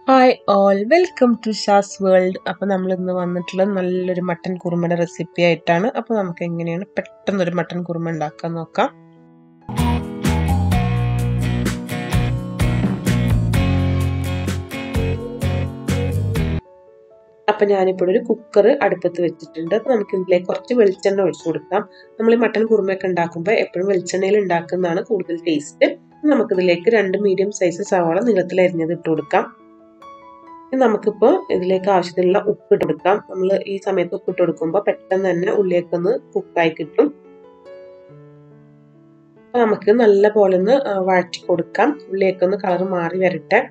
hi all welcome to Shaz world അപ്പോൾ നമ്മൾ ഇന്ന് വന്നിട്ടുള്ളത് നല്ലൊരു മട്ടൻ കുറുമയുടെ റെസിപ്പി ആയിട്ടാണ് അപ്പോൾ നമുക്ക് എങ്ങനെയാണ് പെട്ടെന്നൊരു മട്ടൻ കുറുമ ഉണ്ടാക്കാൻ നോക്കാം അപ്പം ഞാനിപ്പോൾ ഒരു കുക്കർ അടുപ്പത്ത് വെച്ചിട്ടുണ്ട് അപ്പോൾ നമുക്ക് ഇതിലേക്ക് കുറച്ച് വെളിച്ചെണ്ണ ഒഴിച്ചു കൊടുക്കാം നമ്മൾ ഈ മട്ടൻ കുറുമയൊക്കെ ഉണ്ടാക്കുമ്പോൾ എപ്പോഴും വെളിച്ചെണ്ണയിൽ ഉണ്ടാക്കുന്നതാണ് കൂടുതൽ ടേസ്റ്റ് നമുക്കിതിലേക്ക് രണ്ട് മീഡിയം സൈസ് സവാള നീളത്തിൽ അരിഞ്ഞത് ഇട്ട് കൊടുക്കാം നമുക്കിപ്പോൾ ഇതിലേക്ക് ആവശ്യത്തിനുള്ള ഉപ്പ് ഇട്ട് കൊടുക്കാം നമ്മൾ ഈ സമയത്ത് ഉപ്പ് ഇട്ട് കൊടുക്കുമ്പോൾ പെട്ടെന്ന് തന്നെ ഉള്ളിലേക്ക് ഒന്ന് കുക്കായി കിട്ടും അപ്പോൾ നമുക്ക് നല്ല പോലെ ഒന്ന് വഴറ്റി കൊടുക്കാം ഉള്ളിലേക്ക് ഒന്ന് കളർ മാറി വരട്ടെ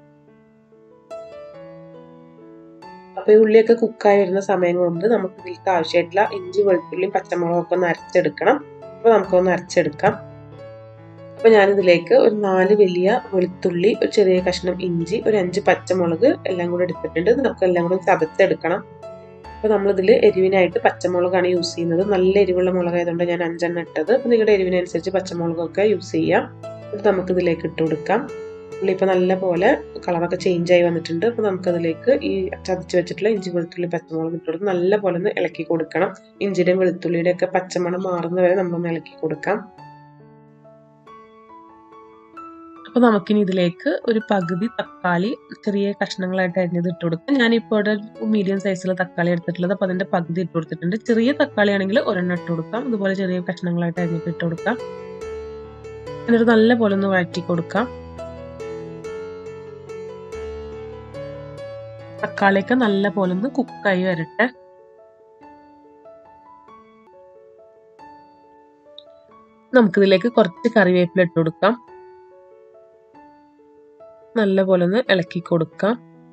അപ്പോൾ ഈ ഉള്ളിയൊക്കെ കുക്കായി വരുന്ന സമയം കൊണ്ട് നമുക്ക് ഇതിലേക്ക് ആവശ്യമായിട്ടുള്ള ഇഞ്ചി വെളുത്തുള്ളിയും പച്ചമുളകൊക്കെ ഒന്ന് അരച്ചെടുക്കണം അപ്പോൾ നമുക്കൊന്ന് അരച്ചെടുക്കാം അപ്പോൾ ഞാനിതിലേക്ക് ഒരു നാല് വലിയ വെളുത്തുള്ളി ഒരു ചെറിയ കഷ്ണം ഇഞ്ചി ഒരു അഞ്ച് പച്ചമുളക് എല്ലാം കൂടെ എടുത്തിട്ടുണ്ട് നമുക്ക് എല്ലാം കൂടെ ചതച്ചെടുക്കണം അപ്പോൾ നമ്മളിതിൽ എരിവിനായിട്ട് പച്ചമുളകാണ് യൂസ് ചെയ്യുന്നത് നല്ല എരിവുള്ള മുളക് ആയതുകൊണ്ട് ഞാൻ അഞ്ചെണ്ണം ഇട്ടത് അപ്പോൾ നിങ്ങളുടെ എരിവിനനുസരിച്ച് പച്ചമുളകൊക്കെ യൂസ് ചെയ്യാം ഇത് നമുക്കിതിലേക്ക് ഇട്ട് കൊടുക്കാം ഉള്ളി ഇപ്പോൾ നല്ല പോലെ കളറൊക്കെ ചേഞ്ച് ആയി വന്നിട്ടുണ്ട് അപ്പോൾ നമുക്കതിലേക്ക് ഈ ചതച്ച് വെച്ചിട്ടുള്ള ഇഞ്ചി വെളുത്തുള്ളി പച്ചമുളക് ഇട്ട് കൊടുത്ത് നല്ല പോലെ ഒന്ന് ഇളക്കി കൊടുക്കണം ഇഞ്ചിയുടെയും വെളുത്തുള്ളിയുടെ ഒക്കെ പച്ചമണം മാറുന്ന വരെ നമ്മളൊന്ന് ഇളക്കി കൊടുക്കാം അപ്പോൾ നമുക്കിനി ഇതിലേക്ക് ഒരു പകുതി തക്കാളി ചെറിയ കഷ്ണങ്ങളായിട്ട് അരിഞ്ഞത് ഇട്ട് കൊടുക്കാം ഞാനിപ്പോൾ ഇവിടെ മീഡിയം സൈസിലുള്ള തക്കാളി എടുത്തിട്ടുള്ളത് അപ്പോൾ അതിൻ്റെ പകുതി ഇട്ട് കൊടുത്തിട്ടുണ്ട് ചെറിയ തക്കാളി ആണെങ്കിൽ ഒരെണ്ണം ഇട്ട് കൊടുക്കാം അതുപോലെ ചെറിയ കഷ്ണങ്ങളായിട്ട് അരിഞ്ഞിട്ട് ഇട്ട് കൊടുക്കാം എന്നിട്ട് നല്ല പോലെ ഒന്ന് വഴറ്റി കൊടുക്കാം തക്കാളിയൊക്കെ നല്ല പോലെ ഒന്ന് കുക്കായി വരട്ടെ നമുക്കിതിലേക്ക് കുറച്ച് കറിവേപ്പില ഇട്ട് കൊടുക്കാം നല്ല പോലെ ഒന്ന് ഇളക്കി കൊടുക്കാം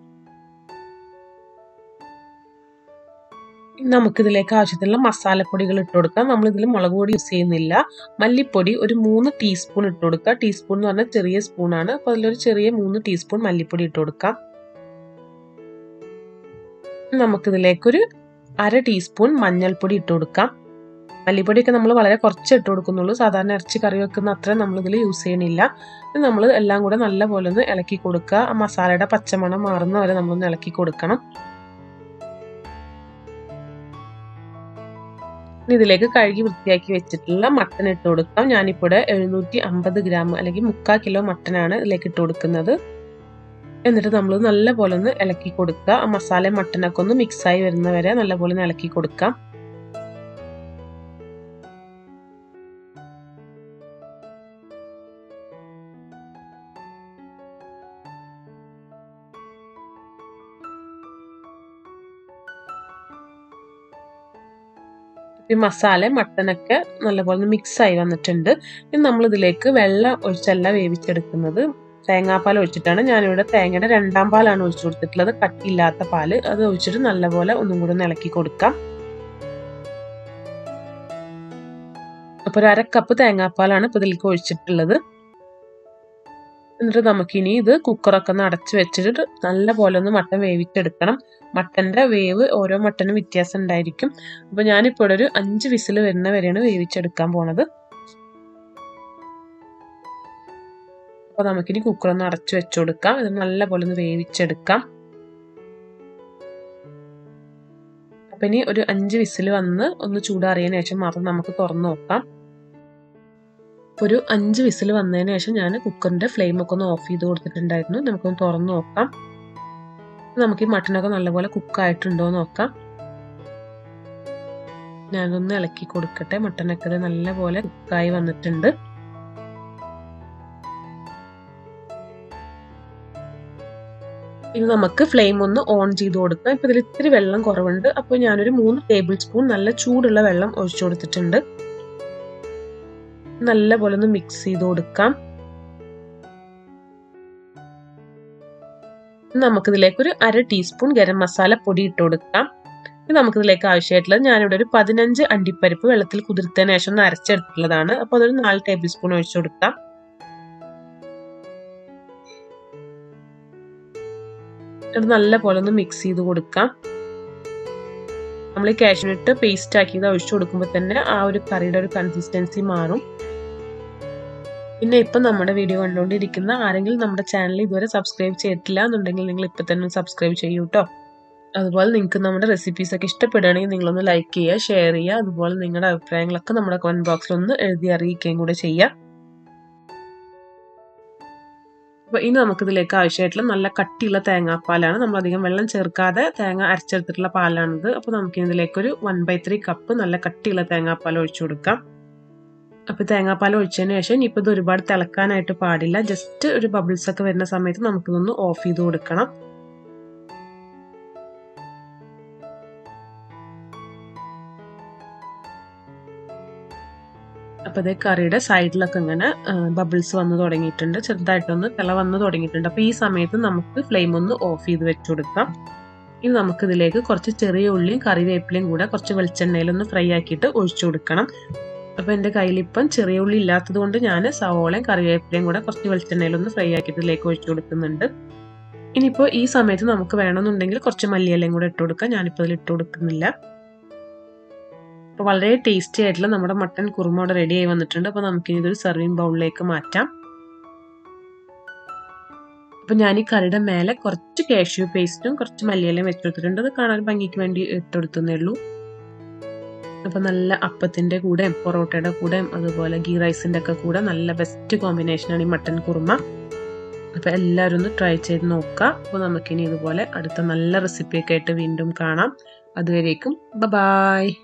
നമുക്കിതിലേക്ക് ആവശ്യത്തിനുള്ള മസാലപ്പൊടികൾ ഇട്ട് കൊടുക്കാം നമ്മളിതിൽ മുളക് പൊടി യൂസ് ചെയ്യുന്നില്ല മല്ലിപ്പൊടി ഒരു മൂന്ന് ടീസ്പൂൺ ഇട്ട് കൊടുക്കുക ടീസ്പൂൺ എന്ന് പറഞ്ഞാൽ ചെറിയ സ്പൂണാണ് അപ്പോൾ അതിലൊരു ചെറിയ മൂന്ന് ടീസ്പൂൺ മല്ലിപ്പൊടി ഇട്ട് കൊടുക്കാം നമുക്കിതിലേക്കൊരു അര ടീസ്പൂൺ മഞ്ഞൾപ്പൊടി ഇട്ട് കൊടുക്കാം മല്ലിപ്പൊടിയൊക്കെ നമ്മൾ വളരെ കുറച്ച് ഇട്ട് കൊടുക്കുന്നുള്ളൂ സാധാരണ ഇറച്ചി കറി വെക്കുന്ന അത്ര നമ്മളിതിൽ യൂസ് ചെയ്യണില്ല നമ്മൾ എല്ലാം കൂടെ നല്ല പോലെ ഒന്ന് ഇളക്കി കൊടുക്കുക ആ മസാലയുടെ പച്ചമണം മാറുന്ന വരെ നമ്മളൊന്ന് ഇളക്കി കൊടുക്കണം ഇതിലേക്ക് കഴുകി വൃത്തിയാക്കി വെച്ചിട്ടുള്ള മട്ടൻ ഇട്ട് കൊടുക്കാം ഞാനിപ്പോൾ ഇവിടെ എഴുന്നൂറ്റി അമ്പത് ഗ്രാം അല്ലെങ്കിൽ മുക്കാൽ കിലോ മട്ടനാണ് ഇതിലേക്ക് ഇട്ട് കൊടുക്കുന്നത് എന്നിട്ട് നമ്മൾ നല്ല പോലെ ഒന്ന് ഇളക്കി കൊടുക്കുക ആ മസാല മട്ടനൊക്കെ ഒന്ന് മിക്സായി വരുന്ന വരെ നല്ല പോലെ ഒന്ന് ഇളക്കി കൊടുക്കാം ഈ മസാല മട്ടനൊക്കെ നല്ലപോലെ മിക്സ് ആയി വന്നിട്ടുണ്ട് ഇനി നമ്മൾ ഇതിലേക്ക് വെള്ളം ഒഴിച്ചല്ല വേവിച്ചെടുക്കുന്നത് തേങ്ങാപ്പാൽ ഒഴിച്ചിട്ടാണ് ഞാനിവിടെ തേങ്ങയുടെ രണ്ടാം പാലാണ് ഒഴിച്ചു കൊടുത്തിട്ടുള്ളത് കട്ടിയില്ലാത്ത പാല് അത് ഒഴിച്ചിട്ട് നല്ലപോലെ ഒന്നും കൂടി ഒന്ന് ഇളക്കി കൊടുക്കാം അപ്പൊ ഒരു അരക്കപ്പ് തേങ്ങാപ്പാലാണ് ഇപ്പൊ ഇതിലേക്ക് ഒഴിച്ചിട്ടുള്ളത് എന്നിട്ട് നമുക്കിനി ഇത് കുക്കറൊക്കെ ഒന്ന് അടച്ചു വെച്ചിട്ട് നല്ല പോലെ ഒന്ന് മട്ടൻ വേവിച്ചെടുക്കണം മട്ടന്റെ വേവ് ഓരോ മട്ടനും വ്യത്യാസം ഉണ്ടായിരിക്കും അപ്പൊ ഞാനിപ്പോൾ ഒരു അഞ്ച് വിസിൽ വരുന്ന വരെയാണ് വേവിച്ചെടുക്കാൻ പോണത് അപ്പൊ നമുക്കിനി കുക്കർ ഒന്ന് അടച്ചു വെച്ചു കൊടുക്കാം ഇത് നല്ല പോലെ ഒന്ന് വേവിച്ചെടുക്കാം അപ്പൊ ഇനി ഒരു അഞ്ച് വിസിൽ വന്ന് ഒന്ന് ചൂടാറിയതിനു ശേഷം മാത്രം നമുക്ക് തുറന്നു നോക്കാം ഒരു അഞ്ച് വിസിൽ വന്നതിന് ശേഷം ഞാൻ കുക്കറിന്റെ ഫ്ലെയിം ഒക്കെ ഒന്ന് ഓഫ് ചെയ്ത് കൊടുത്തിട്ടുണ്ടായിരുന്നു നമുക്കൊന്ന് തുറന്നു നോക്കാം നമുക്ക് ഈ മട്ടനൊക്കെ നല്ലപോലെ കുക്കായിട്ടുണ്ടോ എന്ന് നോക്കാം ഞാനൊന്ന് ഇളക്കി കൊടുക്കട്ടെ മട്ടനൊക്കെ നല്ലപോലെ കുക്കായി വന്നിട്ടുണ്ട് ഇനി നമുക്ക് ഫ്ലെയിം ഒന്ന് ഓൺ ചെയ്ത് കൊടുക്കാം ഇപ്പൊ ഇതിൽ ഇത്തിരി വെള്ളം കുറവുണ്ട് അപ്പോൾ ഞാനൊരു മൂന്ന് ടേബിൾ സ്പൂൺ നല്ല ചൂടുള്ള വെള്ളം ഒഴിച്ചു കൊടുത്തിട്ടുണ്ട് നല്ല പോലെ ഒന്ന് മിക്സ് ചെയ്ത് കൊടുക്കാം നമുക്കിതിലേക്ക് ഒരു അര ടീസ്പൂൺ ഗരം മസാല പൊടി ഇട്ട് കൊടുക്കാം നമുക്കിതിലേക്ക് ആവശ്യമായിട്ടുള്ളത് ഞാനിവിടെ ഒരു പതിനഞ്ച് അണ്ടിപ്പരിപ്പ് വെള്ളത്തിൽ കുതിർത്തതിന് ശേഷം ഒന്ന് അരച്ചെടുത്തിട്ടുള്ളതാണ് അപ്പോൾ അതൊരു നാല് ടേബിൾ സ്പൂൺ ഒഴിച്ചു കൊടുക്കാം ഇത് നല്ല പോലെ ഒന്ന് മിക്സ് ചെയ്ത് കൊടുക്കാം നമ്മൾ ഈ കാഷ്യൂനട്ട് പേസ്റ്റ് ആക്കിയത് ഒഴിച്ചു കൊടുക്കുമ്പോൾ തന്നെ ആ ഒരു കറിയുടെ ഒരു കൺസിസ്റ്റൻസി മാറും പിന്നെ ഇപ്പം നമ്മുടെ വീഡിയോ കണ്ടുകൊണ്ടിരിക്കുന്ന ആരെങ്കിലും നമ്മുടെ ചാനൽ ഇതുവരെ സബ്സ്ക്രൈബ് ചെയ്തിട്ടില്ല എന്നുണ്ടെങ്കിൽ നിങ്ങൾ ഇപ്പം തന്നെ സബ്സ്ക്രൈബ് ചെയ്യൂ കേട്ടോ അതുപോലെ നിങ്ങൾക്ക് നമ്മുടെ റെസിപ്പീസ് ഒക്കെ ഇഷ്ടപ്പെടുകയാണെങ്കിൽ നിങ്ങളൊന്ന് ലൈക്ക് ചെയ്യുക ഷെയർ ചെയ്യുക അതുപോലെ നിങ്ങളുടെ അഭിപ്രായങ്ങളൊക്കെ നമ്മുടെ കമൻറ്റ് ബോക്സിൽ ഒന്ന് എഴുതി അറിയിക്കുകയും കൂടെ ചെയ്യുക അപ്പോൾ ഇനി നമുക്കിതിലേക്ക് ആവശ്യമായിട്ടുള്ള നല്ല കട്ടിയുള്ള തേങ്ങാപ്പാലാണ് നമ്മൾ അധികം വെള്ളം ചേർക്കാതെ തേങ്ങ അരച്ചെടുത്തിട്ടുള്ള പാലാണിത് അപ്പോൾ നമുക്ക് ഇതിലേക്ക് ഒരു വൺ ബൈ ത്രീ കപ്പ് നല്ല കട്ടിയുള്ള തേങ്ങാപ്പാൽ ഒഴിച്ചു കൊടുക്കാം അപ്പോൾ തേങ്ങാപ്പാൽ ഒഴിച്ചതിന് ശേഷം ഇനിയിപ്പോൾ ഇത് ഒരുപാട് തിളക്കാനായിട്ട് പാടില്ല ജസ്റ്റ് ഒരു ബബിൾസ് ഒക്കെ വരുന്ന സമയത്ത് നമുക്കിതൊന്ന് ഓഫ് ചെയ്ത് കൊടുക്കണം അപ്പോൾ ഇത് കറിയുടെ സൈഡിലൊക്കെ ഇങ്ങനെ ബബിൾസ് വന്ന് തുടങ്ങിയിട്ടുണ്ട് ചെറുതായിട്ടൊന്ന് തിള വന്ന് തുടങ്ങിയിട്ടുണ്ട് അപ്പോൾ ഈ സമയത്ത് നമുക്ക് ഫ്ലെയിം ഒന്ന് ഓഫ് ചെയ്ത് വെച്ച് കൊടുക്കാം ഇനി നമുക്ക് ഇതിലേക്ക് കുറച്ച് ചെറിയ ഉള്ളിയും കറിവേപ്പിലയും കൂടെ കുറച്ച് വെളിച്ചെണ്ണയിലൊന്ന് ഫ്രൈ ആക്കിയിട്ട് ഒഴിച്ചു കൊടുക്കണം അപ്പോൾ എൻ്റെ കയ്യിലിപ്പം ചെറിയ ഉള്ളി ഇല്ലാത്തത് കൊണ്ട് ഞാൻ സവോളയും കറിവേപ്പിലയും കൂടെ കുറച്ച് വെളിച്ചെണ്ണയിലൊന്ന് ഫ്രൈ ആക്കിയിട്ട് ഇതിലേക്ക് ഒഴിച്ചു കൊടുക്കുന്നുണ്ട് ഇനിയിപ്പോൾ ഈ സമയത്ത് നമുക്ക് വേണമെന്നുണ്ടെങ്കിൽ കുറച്ച് മല്ലിയിലയും കൂടെ ഇട്ട് കൊടുക്കാം ഞാനിപ്പോൾ ഇതിൽ ഇട്ട് കൊടുക്കുന്നില്ല അപ്പോൾ വളരെ ടേസ്റ്റി ആയിട്ടുള്ള നമ്മുടെ മട്ടൻ കുറുമ അവിടെ റെഡി ആയി വന്നിട്ടുണ്ട് അപ്പോൾ നമുക്കിനി ഇതൊരു സെർവിങ് ബൗളിലേക്ക് മാറ്റാം അപ്പോൾ ഞാൻ ഈ കറിയുടെ മേലെ കുറച്ച് കാഷ്യൂ പേസ്റ്റും കുറച്ച് മല്ലിയിലയും വെച്ചെടുത്തിട്ടുണ്ട് അത് കാണാൻ ഭംഗിക്ക് വേണ്ടി ഇട്ടെടുത്തേ ഉള്ളൂ അപ്പോൾ നല്ല അപ്പത്തിൻ്റെ കൂടെയും പൊറോട്ടയുടെ കൂടെയും അതുപോലെ ഗീ റൈസിൻ്റെ ഒക്കെ കൂടെ നല്ല ബെസ്റ്റ് കോമ്പിനേഷനാണ് ഈ മട്ടൻ കുറുമ അപ്പോൾ എല്ലാവരും ഒന്ന് ട്രൈ ചെയ്ത് നോക്കുക അപ്പോൾ നമുക്കിനി ഇതുപോലെ അടുത്ത നല്ല റെസിപ്പിയൊക്കെ ആയിട്ട് വീണ്ടും കാണാം അതുവരേക്കും ബ ബായ്